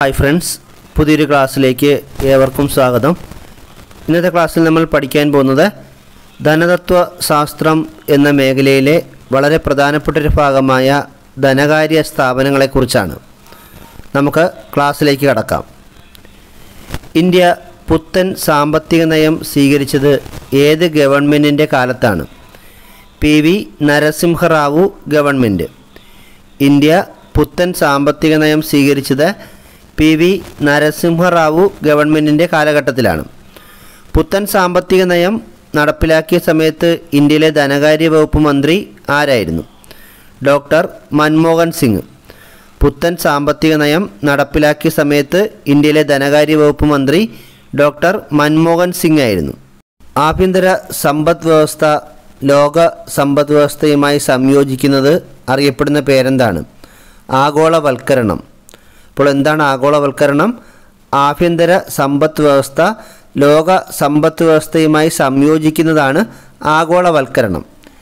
hi friends പുതിയൊരു ക്ലാസ്സിലേക്ക് ഏവർക്കും സ്വാഗതം ഇന്നത്തെ ക്ലാസ്സിൽ നമ്മൾ പഠിക്കാൻ പോകുന്നത് ധനതത്വ ശാസ്ത്രം എന്ന മേഖലയിലെ വളരെ പ്രധാനപ്പെട്ട ഒരു ഭാഗമായ ധനകാര്യ സ്ഥാപനങ്ങളെക്കുറിച്ചാണ് നമുക്ക് ക്ലാസ്സിലേക്ക് കടക്കാം ഇന്ത്യ പുത്തൻ സാമ്പത്തിക നയം സ്വീകരിച്ചത് ഏത് ഗവൺമെൻറ്റിൻ്റെ കാലത്താണ് P V Narasimha Rao government India പുത്തൻ സാമ്പത്തിക നയം സ്വീകരിച്ചത് പി വി നരസിംഹറാവു ഗവൺമെൻറ്റിൻ്റെ കാലഘട്ടത്തിലാണ് പുത്തൻ സാമ്പത്തിക നയം നടപ്പിലാക്കിയ സമയത്ത് ഇന്ത്യയിലെ ധനകാര്യ വകുപ്പ് മന്ത്രി ആരായിരുന്നു ഡോക്ടർ മൻമോഹൻ സിംഗ് പുത്തൻ സാമ്പത്തിക നയം നടപ്പിലാക്കിയ സമയത്ത് ഇന്ത്യയിലെ ധനകാര്യ വകുപ്പ് മന്ത്രി ഡോക്ടർ മൻമോഹൻ സിംഗ് ആയിരുന്നു ആഭ്യന്തര സമ്പദ് വ്യവസ്ഥ ലോക സമ്പദ് വ്യവസ്ഥയുമായി സംയോജിക്കുന്നത് അറിയപ്പെടുന്ന പേരെന്താണ് ആഗോളവൽക്കരണം അപ്പോൾ എന്താണ് ആഗോളവൽക്കരണം ആഭ്യന്തര സമ്പദ് വ്യവസ്ഥ ലോക സമ്പദ് വ്യവസ്ഥയുമായി സംയോജിക്കുന്നതാണ് ആഗോളവൽക്കരണം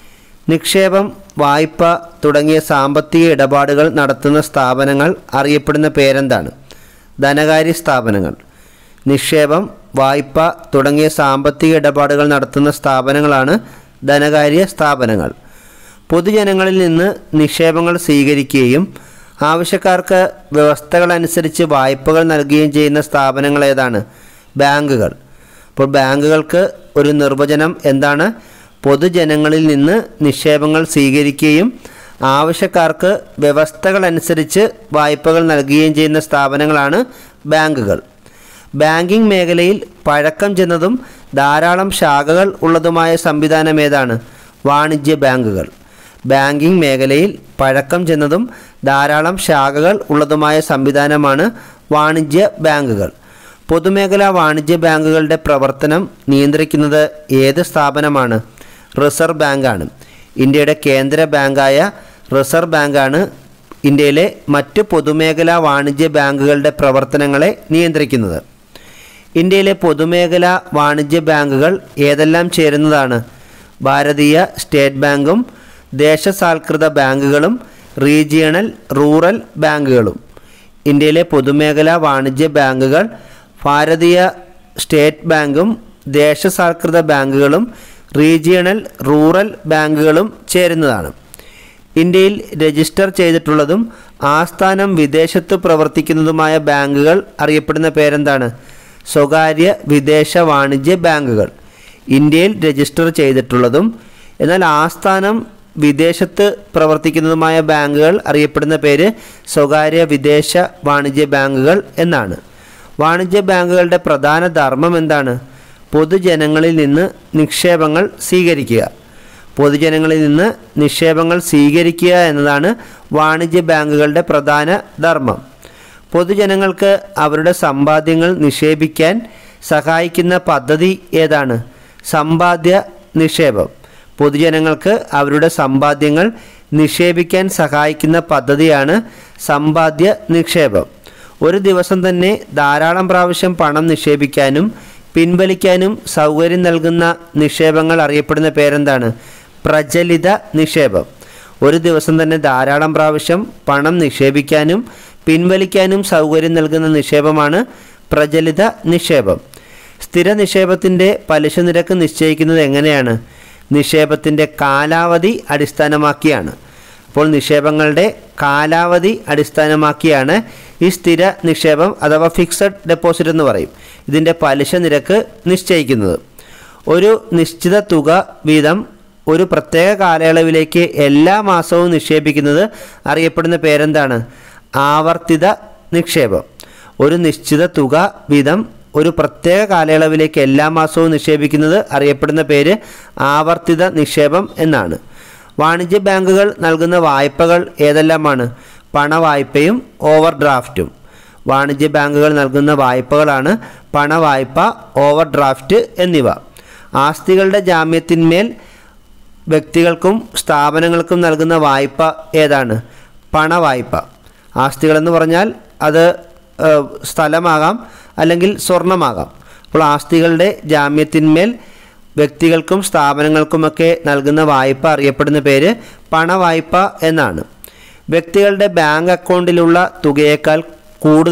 നിക്ഷേപം വായ്പ തുടങ്ങിയ സാമ്പത്തിക ഇടപാടുകൾ നടത്തുന്ന സ്ഥാപനങ്ങൾ അറിയപ്പെടുന്ന പേരെന്താണ് ധനകാര്യ സ്ഥാപനങ്ങൾ നിക്ഷേപം വായ്പ തുടങ്ങിയ സാമ്പത്തിക ഇടപാടുകൾ നടത്തുന്ന സ്ഥാപനങ്ങളാണ് ധനകാര്യ സ്ഥാപനങ്ങൾ പൊതുജനങ്ങളിൽ നിന്ന് നിക്ഷേപങ്ങൾ സ്വീകരിക്കുകയും ആവശ്യക്കാർക്ക് വ്യവസ്ഥകളനുസരിച്ച് വായ്പകൾ നൽകുകയും ചെയ്യുന്ന സ്ഥാപനങ്ങൾ ഏതാണ് ബാങ്കുകൾ അപ്പോൾ ബാങ്കുകൾക്ക് ഒരു നിർവചനം എന്താണ് പൊതുജനങ്ങളിൽ നിന്ന് നിക്ഷേപങ്ങൾ സ്വീകരിക്കുകയും ആവശ്യക്കാർക്ക് വ്യവസ്ഥകളനുസരിച്ച് വായ്പകൾ നൽകുകയും ചെയ്യുന്ന സ്ഥാപനങ്ങളാണ് ബാങ്കുകൾ ബാങ്കിംഗ് മേഖലയിൽ പഴക്കം ചെന്നതും ധാരാളം ശാഖകൾ ഉള്ളതുമായ സംവിധാനം ഏതാണ് വാണിജ്യ ബാങ്കുകൾ ബാങ്കിംഗ് മേഖലയിൽ പഴക്കം ചെന്നതും ധാരാളം ശാഖകൾ ഉള്ളതുമായ സംവിധാനമാണ് വാണിജ്യ ബാങ്കുകൾ പൊതുമേഖലാ വാണിജ്യ ബാങ്കുകളുടെ പ്രവർത്തനം നിയന്ത്രിക്കുന്നത് ഏത് സ്ഥാപനമാണ് റിസർവ് ബാങ്കാണ് ഇന്ത്യയുടെ കേന്ദ്ര ബാങ്കായ റിസർവ് ബാങ്കാണ് ഇന്ത്യയിലെ മറ്റ് പൊതുമേഖലാ വാണിജ്യ ബാങ്കുകളുടെ പ്രവർത്തനങ്ങളെ നിയന്ത്രിക്കുന്നത് ഇന്ത്യയിലെ പൊതുമേഖലാ വാണിജ്യ ബാങ്കുകൾ ഏതെല്ലാം ചേരുന്നതാണ് ഭാരതീയ സ്റ്റേറ്റ് ബാങ്കും ദേശസാൽകൃത ബാങ്കുകളും റീജിയണൽ റൂറൽ ബാങ്കുകളും ഇന്ത്യയിലെ പൊതുമേഖലാ വാണിജ്യ ബാങ്കുകൾ ഭാരതീയ സ്റ്റേറ്റ് ബാങ്കും ദേശസാൽകൃത ബാങ്കുകളും റീജിയണൽ റൂറൽ ബാങ്കുകളും ചേരുന്നതാണ് ഇന്ത്യയിൽ രജിസ്റ്റർ ചെയ്തിട്ടുള്ളതും ആസ്ഥാനം വിദേശത്ത് പ്രവർത്തിക്കുന്നതുമായ ബാങ്കുകൾ അറിയപ്പെടുന്ന പേരെന്താണ് സ്വകാര്യ വിദേശ വാണിജ്യ ബാങ്കുകൾ ഇന്ത്യയിൽ രജിസ്റ്റർ ചെയ്തിട്ടുള്ളതും എന്നാൽ ആസ്ഥാനം വിദേശത്ത് പ്രവർത്തിക്കുന്നതുമായ ബാങ്കുകൾ അറിയപ്പെടുന്ന പേര് സ്വകാര്യ വിദേശ വാണിജ്യ ബാങ്കുകൾ എന്നാണ് വാണിജ്യ ബാങ്കുകളുടെ പ്രധാന ധർമ്മം എന്താണ് പൊതുജനങ്ങളിൽ നിന്ന് നിക്ഷേപങ്ങൾ സ്വീകരിക്കുക പൊതുജനങ്ങളിൽ നിന്ന് നിക്ഷേപങ്ങൾ സ്വീകരിക്കുക എന്നതാണ് വാണിജ്യ ബാങ്കുകളുടെ പ്രധാന ധർമ്മം പൊതുജനങ്ങൾക്ക് അവരുടെ സമ്പാദ്യങ്ങൾ നിക്ഷേപിക്കാൻ സഹായിക്കുന്ന പദ്ധതി ഏതാണ് സമ്പാദ്യ നിക്ഷേപം പൊതുജനങ്ങൾക്ക് അവരുടെ സമ്പാദ്യങ്ങൾ നിക്ഷേപിക്കാൻ സഹായിക്കുന്ന പദ്ധതിയാണ് സമ്പാദ്യ നിക്ഷേപം ഒരു ദിവസം തന്നെ ധാരാളം പ്രാവശ്യം പണം നിക്ഷേപിക്കാനും പിൻവലിക്കാനും സൗകര്യം നൽകുന്ന നിക്ഷേപങ്ങൾ അറിയപ്പെടുന്ന പേരെന്താണ് പ്രചലിത നിക്ഷേപം ഒരു ദിവസം തന്നെ ധാരാളം പ്രാവശ്യം പണം നിക്ഷേപിക്കാനും പിൻവലിക്കാനും സൗകര്യം നൽകുന്ന നിക്ഷേപമാണ് പ്രചലിത നിക്ഷേപം സ്ഥിര നിക്ഷേപത്തിൻ്റെ പലിശ നിരക്ക് നിശ്ചയിക്കുന്നത് എങ്ങനെയാണ് നിക്ഷേപത്തിൻ്റെ കാലാവധി അടിസ്ഥാനമാക്കിയാണ് അപ്പോൾ നിക്ഷേപങ്ങളുടെ കാലാവധി അടിസ്ഥാനമാക്കിയാണ് ഈ സ്ഥിര നിക്ഷേപം അഥവാ ഫിക്സഡ് ഡെപ്പോസിറ്റ് എന്ന് പറയും ഇതിൻ്റെ പലിശ നിരക്ക് നിശ്ചയിക്കുന്നത് ഒരു നിശ്ചിത തുക വീതം ഒരു പ്രത്യേക കാലയളവിലേക്ക് എല്ലാ മാസവും നിക്ഷേപിക്കുന്നത് അറിയപ്പെടുന്ന പേരെന്താണ് ആവർത്തിത നിക്ഷേപം ഒരു നിശ്ചിത തുക വീതം ഒരു പ്രത്യേക കാലയളവിലേക്ക് എല്ലാ മാസവും നിക്ഷേപിക്കുന്നത് അറിയപ്പെടുന്ന പേര് ആവർത്തിത നിക്ഷേപം എന്നാണ് വാണിജ്യ ബാങ്കുകൾ നൽകുന്ന വായ്പകൾ ഏതെല്ലാമാണ് പണവായ്പയും ഓവർ ഡ്രാഫ്റ്റും വാണിജ്യ ബാങ്കുകൾ നൽകുന്ന വായ്പകളാണ് പണവായ്പ ഓവർ ഡ്രാഫ്റ്റ് എന്നിവ ആസ്തികളുടെ ജാമ്യത്തിന്മേൽ വ്യക്തികൾക്കും സ്ഥാപനങ്ങൾക്കും നൽകുന്ന വായ്പ ഏതാണ് പണവായ്പ ആസ്തികളെന്ന് പറഞ്ഞാൽ അത് ഏഹ്, സ്ഥലമാകാം അല്ലെങ്കിൽ സ്വർണമാകാം അപ്പോൾ ആസ്തികളുടെ ജാമ്യത്തിന്മേൽ വ്യക്തികൾക്കും സ്ഥാപനങ്ങൾക്കുമൊക്കെ നൽകുന്ന വായ്പ അറിയപ്പെടുന്ന പേര് പണവായ്പ എന്നാണ് വ്യക്തികളുടെ ബാങ്ക് അക്കൗണ്ടിലുള്ള തുകയേക്കാൾ കൂടുതൽ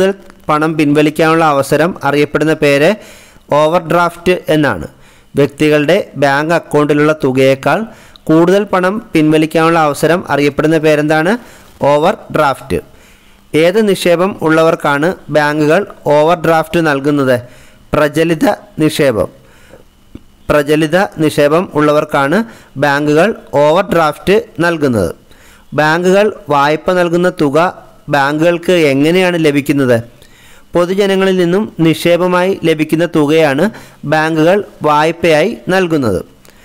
പണം പിൻവലിക്കാനുള്ള അവസരം അറിയപ്പെടുന്ന പേര് ഓവർ ഡ്രാഫ്റ്റ് എന്നാണ് വ്യക്തികളുടെ ബാങ്ക് അക്കൗണ്ടിലുള്ള തുകയേക്കാൾ കൂടുതൽ പണം പിൻവലിക്കാനുള്ള അവസരം അറിയപ്പെടുന്ന പേരെന്താണ് ഓവർ ഡ്രാഫ്റ്റ് ഏത് നിക്ഷേപം ഉള്ളവർക്കാണ് ബാങ്കുകൾ ഓവർ ഡ്രാഫ്റ്റ് നൽകുന്നത് പ്രചലിത നിക്ഷേപം പ്രചലിത നിക്ഷേപം ഉള്ളവർക്കാണ് ബാങ്കുകൾ ഓവർ ഡ്രാഫ്റ്റ് നൽകുന്നത് ബാങ്കുകൾ വായ്പ നൽകുന്ന തുക ബാങ്കുകൾക്ക് എങ്ങനെയാണ് ലഭിക്കുന്നത് പൊതുജനങ്ങളിൽ നിന്നും നിക്ഷേപമായി ലഭിക്കുന്ന തുകയാണ് ബാങ്കുകൾ വായ്പയായി നൽകുന്നത്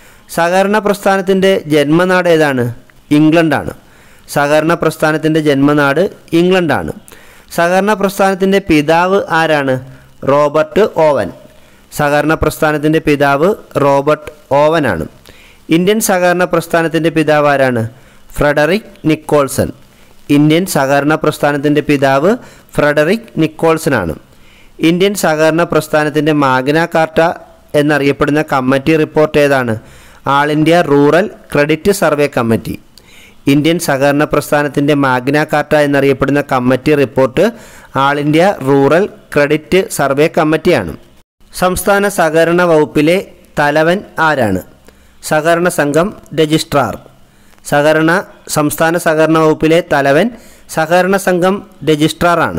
സഹകരണ പ്രസ്ഥാനത്തിൻ്റെ ജന്മനാട് ഏതാണ് ഇംഗ്ലണ്ടാണ് സഹകരണ പ്രസ്ഥാനത്തിൻ്റെ ജന്മനാട് ഇംഗ്ലണ്ടാണ് സഹകരണ പ്രസ്ഥാനത്തിൻ്റെ പിതാവ് ആരാണ് റോബർട്ട് ഓവൻ സഹകരണ പ്രസ്ഥാനത്തിൻ്റെ പിതാവ് റോബർട്ട് ഓവനാണ് ഇന്ത്യൻ സഹകരണ പ്രസ്ഥാനത്തിൻ്റെ പിതാവ് ആരാണ് ഫ്രെഡറിക് നിക്കോൾസൺ ഇന്ത്യൻ സഹകരണ പ്രസ്ഥാനത്തിൻ്റെ പിതാവ് ഫ്രെഡറിക് നിക്കോൾസൺ ആണ് ഇന്ത്യൻ സഹകരണ പ്രസ്ഥാനത്തിൻ്റെ മാഗ്ന കാർട്ട എന്നറിയപ്പെടുന്ന കമ്മിറ്റി റിപ്പോർട്ട് ഏതാണ് all India rural credit survey committee Indian സഹകരണ പ്രസ്ഥാനത്തിൻ്റെ മാഗ്ന കാർട്ട എന്നറിയപ്പെടുന്ന committee report all India rural credit survey കമ്മിറ്റിയാണ് സംസ്ഥാന സഹകരണ വകുപ്പിലെ തലവൻ ആരാണ് സഹകരണ സംഘം രജിസ്ട്രാർ സഹകരണ സംസ്ഥാന സഹകരണ വകുപ്പിലെ തലവൻ സഹകരണ സംഘം രജിസ്ട്രാറാണ്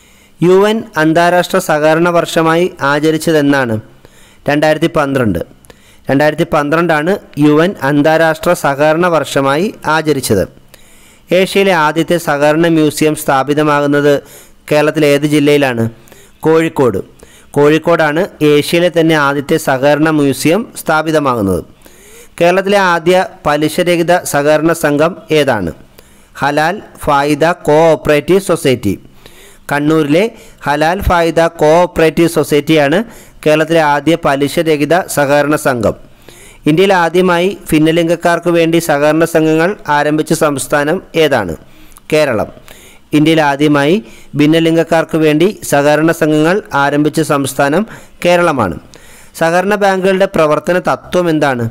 യു എൻ അന്താരാഷ്ട്ര സഹകരണ വർഷമായി ആചരിച്ചതെന്നാണ് രണ്ടായിരത്തി പന്ത്രണ്ട് രണ്ടായിരത്തി പന്ത്രണ്ടാണ് യു എൻ അന്താരാഷ്ട്ര സഹകരണ വർഷമായി ആചരിച്ചത് ഏഷ്യയിലെ ആദ്യത്തെ സഹകരണ മ്യൂസിയം സ്ഥാപിതമാകുന്നത് കേരളത്തിലെ ഏത് ജില്ലയിലാണ് കോഴിക്കോട് കോഴിക്കോടാണ് ഏഷ്യയിലെ തന്നെ ആദ്യത്തെ സഹകരണ മ്യൂസിയം സ്ഥാപിതമാകുന്നത് കേരളത്തിലെ ആദ്യ പലിശരഹിത സഹകരണ സംഘം ഏതാണ് ഹലാൽ ഫായിദ കോ ഓപ്പറേറ്റീവ് സൊസൈറ്റി കണ്ണൂരിലെ ഹലാൽ ഫായിദ കോ ഓപ്പറേറ്റീവ് സൊസൈറ്റിയാണ് കേരളത്തിലെ ആദ്യ പലിശരഹിത സഹകരണ സംഘം ഇന്ത്യയിൽ ആദ്യമായി ഭിന്നലിംഗക്കാർക്ക് വേണ്ടി സഹകരണ സംഘങ്ങൾ ആരംഭിച്ച സംസ്ഥാനം ഏതാണ് കേരളം ഇന്ത്യയിൽ ആദ്യമായി ഭിന്നലിംഗക്കാർക്ക് വേണ്ടി സഹകരണ സംഘങ്ങൾ ആരംഭിച്ച സംസ്ഥാനം കേരളമാണ് സഹകരണ ബാങ്കുകളുടെ പ്രവർത്തന തത്വം എന്താണ്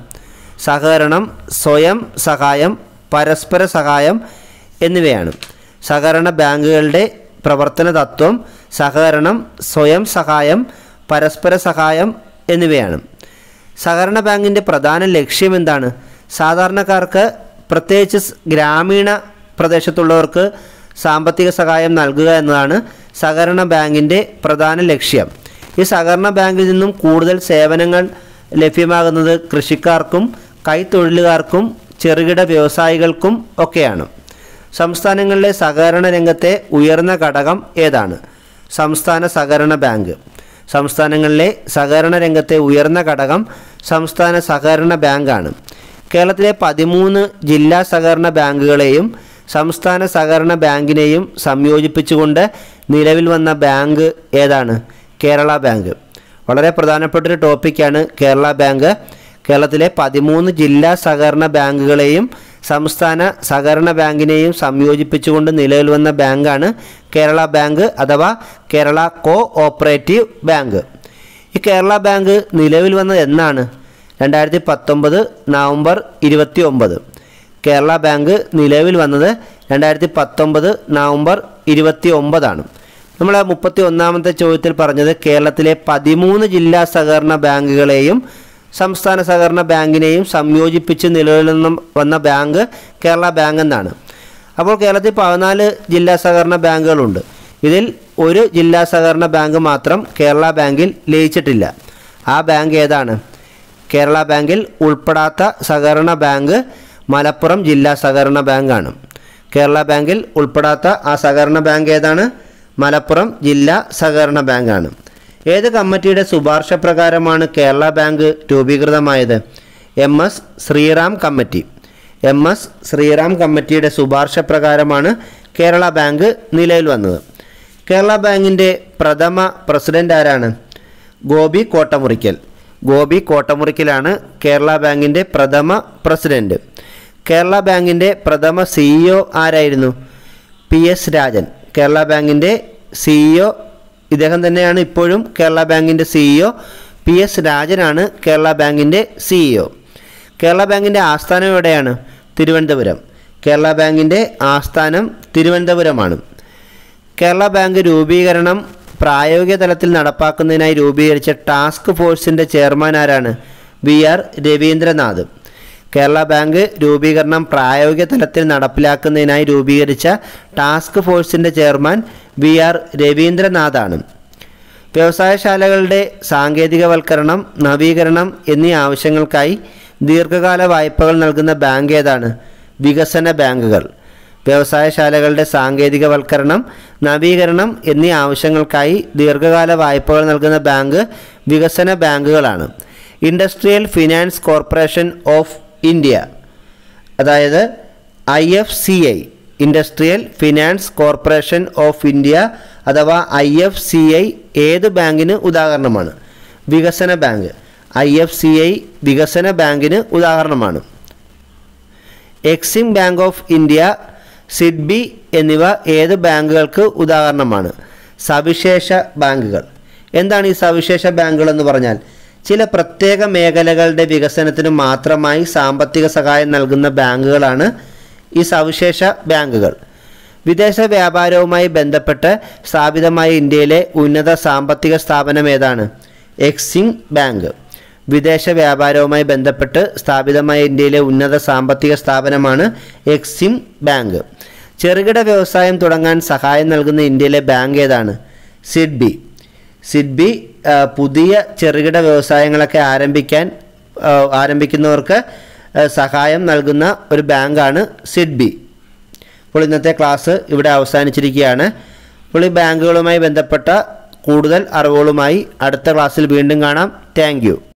സഹകരണം സ്വയം സഹായം പരസ്പര സഹായം എന്നിവയാണ് സഹകരണ ബാങ്കുകളുടെ പ്രവർത്തന തത്വം സഹകരണം സ്വയം സഹായം പരസ്പര സഹായം എന്നിവയാണ് സഹകരണ ബാങ്കിൻ്റെ പ്രധാന ലക്ഷ്യം എന്താണ് സാധാരണക്കാർക്ക് പ്രത്യേകിച്ച് സ് ഗ്രാമീണ പ്രദേശത്തുള്ളവർക്ക് സാമ്പത്തിക സഹായം നൽകുക എന്നതാണ് സഹകരണ ബാങ്കിൻ്റെ പ്രധാന ലക്ഷ്യം ഈ സഹകരണ ബാങ്കിൽ നിന്നും കൂടുതൽ സേവനങ്ങൾ ലഭ്യമാകുന്നത് കൃഷിക്കാർക്കും കൈത്തൊഴിലുകാർക്കും ചെറുകിട വ്യവസായികൾക്കും ഒക്കെയാണ് സംസ്ഥാനങ്ങളിലെ സഹകരണ രംഗത്തെ ഉയർന്ന ഘടകം ഏതാണ് സംസ്ഥാന സഹകരണ ബാങ്ക് സംസ്ഥാനങ്ങളിലെ സഹകരണ രംഗത്തെ ഉയർന്ന ഘടകം സംസ്ഥാന സഹകരണ ബാങ്കാണ് കേരളത്തിലെ പതിമൂന്ന് ജില്ലാ സഹകരണ ബാങ്കുകളെയും സംസ്ഥാന സഹകരണ ബാങ്കിനെയും സംയോജിപ്പിച്ചുകൊണ്ട് നിലവിൽ വന്ന ബാങ്ക് ഏതാണ് കേരള ബാങ്ക് വളരെ പ്രധാനപ്പെട്ട ഒരു ടോപ്പിക്കാണ് കേരള ബാങ്ക് കേരളത്തിലെ പതിമൂന്ന് ജില്ലാ സഹകരണ ബാങ്കുകളെയും സംസ്ഥാന സഹകരണ ബാങ്കിനെയും സംയോജിപ്പിച്ചുകൊണ്ട് നിലവിൽ വന്ന ബാങ്കാണ് കേരള ബാങ്ക് അഥവാ കേരള കോ ഓപ്പറേറ്റീവ് ബാങ്ക് ഈ കേരള ബാങ്ക് നിലവിൽ വന്നത് എന്നാണ് രണ്ടായിരത്തി പത്തൊമ്പത് നവംബർ ഇരുപത്തി ഒമ്പത് കേരള ബാങ്ക് നിലവിൽ വന്നത് രണ്ടായിരത്തി പത്തൊമ്പത് നവംബർ ഇരുപത്തി ഒമ്പതാണ് നമ്മൾ മുപ്പത്തി ഒന്നാമത്തെ ചോദ്യത്തിൽ പറഞ്ഞത് കേരളത്തിലെ പതിമൂന്ന് ജില്ലാ സഹകരണ ബാങ്കുകളെയും സംസ്ഥാന സഹകരണ ബാങ്കിനെയും സംയോജിപ്പിച്ച് നിലവിൽ നിന്നും വന്ന ബാങ്ക് കേരള ബാങ്ക് എന്നാണ് അപ്പോൾ കേരളത്തിൽ പതിനാല് ജില്ലാ സഹകരണ ബാങ്കുകളുണ്ട് ഇതിൽ ഒരു ജില്ലാ സഹകരണ ബാങ്ക് മാത്രം കേരള ബാങ്കിൽ ലയിച്ചിട്ടില്ല ആ ബാങ്ക് ഏതാണ് കേരള ബാങ്കിൽ ഉൾപ്പെടാത്ത സഹകരണ ബാങ്ക് മലപ്പുറം ജില്ലാ സഹകരണ ബാങ്കാണ് കേരള ബാങ്കിൽ ഉൾപ്പെടാത്ത ആ സഹകരണ ബാങ്ക് ഏതാണ് മലപ്പുറം ജില്ലാ സഹകരണ ബാങ്കാണ് ഏത് കമ്മിറ്റിയുടെ ശുപാർശ പ്രകാരമാണ് കേരള ബാങ്ക് രൂപീകൃതമായത് M S Sriram committee M S Sriram കമ്മിറ്റിയുടെ ശുപാർശ പ്രകാരമാണ് കേരള ബാങ്ക് നിലവിൽ വന്നത് കേരള ബാങ്കിൻ്റെ പ്രഥമ പ്രസിഡന്റ് ആരാണ് ഗോപി കോട്ടമുറിക്കൽ ഗോപി കോട്ടമുറിക്കലാണ് കേരള ബാങ്കിൻ്റെ പ്രഥമ പ്രസിഡന്റ് കേരള ബാങ്കിൻ്റെ പ്രഥമ സിഇഒ ആരായിരുന്നു പി എസ് രാജൻ കേരള ബാങ്കിൻ്റെ സിഇഒ ഇദ്ദേഹം തന്നെയാണ് ഇപ്പോഴും കേരള ബാങ്കിൻ്റെ സിഇഒ പി എസ് രാജനാണ് കേരള ബാങ്കിൻ്റെ സിഇഒ കേരള ബാങ്കിൻ്റെ ആസ്ഥാനം എവിടെയാണ് തിരുവനന്തപുരം കേരള ബാങ്കിൻ്റെ ആസ്ഥാനം തിരുവനന്തപുരമാണ് കേരള ബാങ്ക് രൂപീകരണം പ്രായോഗിക തലത്തിൽ നടപ്പാക്കുന്നതിനായി രൂപീകരിച്ച ടാസ്ക് ഫോഴ്സിൻ്റെ ചെയർമാൻ ആരാണ് V R Ravindranath Kerala bank രൂപീകരണം പ്രായോഗിക തലത്തിൽ നടപ്പിലാക്കുന്നതിനായി രൂപീകരിച്ച ടാസ്ക് ഫോഴ്സിൻ്റെ ചെയർമാൻ വി ആർ രവീന്ദ്രനാഥാണ് വ്യവസായശാലകളുടെ സാങ്കേതികവൽക്കരണം നവീകരണം എന്നീ ആവശ്യങ്ങൾക്കായി ദീർഘകാല വായ്പകൾ നൽകുന്ന ബാങ്ക് ഏതാണ് വികസന ബാങ്കുകൾ വ്യവസായശാലകളുടെ സാങ്കേതികവൽക്കരണം നവീകരണം എന്നീ ആവശ്യങ്ങൾക്കായി ദീർഘകാല വായ്പകൾ നൽകുന്ന ബാങ്ക് വികസന ബാങ്കുകളാണ് industrial finance corporation of India അതായത് I F C I industrial finance corporation of India അഥവാ ഐ എഫ് സി ഐ ഏത് ബാങ്കിന് ഉദാഹരണമാണ് വികസന bank I F C I വികസന ബാങ്കിന് ഉദാഹരണമാണ് Exim bank of India SIDBI എന്നിവ ഏത് ബാങ്കുകൾക്ക് ഉദാഹരണമാണ് സവിശേഷ ബാങ്കുകൾ എന്താണ് ഈ സവിശേഷ ബാങ്കുകൾ എന്ന് പറഞ്ഞാൽ ചില പ്രത്യേക മേഖലകളുടെ വികസനത്തിന് മാത്രമായി സാമ്പത്തിക സഹായം നൽകുന്ന ബാങ്കുകളാണ് ഈ സവിശേഷ ബാങ്കുകൾ വിദേശ വ്യാപാരവുമായി ബന്ധപ്പെട്ട് സ്ഥാപിതമായ ഇന്ത്യയിലെ ഉന്നത സാമ്പത്തിക സ്ഥാപനം ഏതാണ് എക്സിം ബാങ്ക് വിദേശ വ്യാപാരവുമായി ബന്ധപ്പെട്ട് സ്ഥാപിതമായ ഇന്ത്യയിലെ ഉന്നത സാമ്പത്തിക സ്ഥാപനമാണ് എക്സിം ബാങ്ക് ചെറുകിട വ്യവസായം തുടങ്ങാൻ സഹായം നൽകുന്ന ഇന്ത്യയിലെ ബാങ്ക് ഏതാണ് സിഡ്ബി സിഡ്ബി ആ, പുതിയ ചെറുകിട വ്യവസായങ്ങളൊക്കെ ആരംഭിക്കാൻ ആ, ആരംഭിക്കുന്നവർക്ക് ആ, സഹായം നൽകുന്ന ഒരു ബാങ്കാണ് സിഡ്ബി അപ്പോൾ ഇന്നത്തെ ക്ലാസ് ഇവിടെ അവസാനിച്ചിരിക്കുകയാണ് അപ്പോൾ ഈ ബാങ്കുകളുമായി ബന്ധപ്പെട്ട കൂടുതൽ അറിവുകളുമായി അടുത്ത ക്ലാസ്സിൽ വീണ്ടും കാണാം താങ്ക്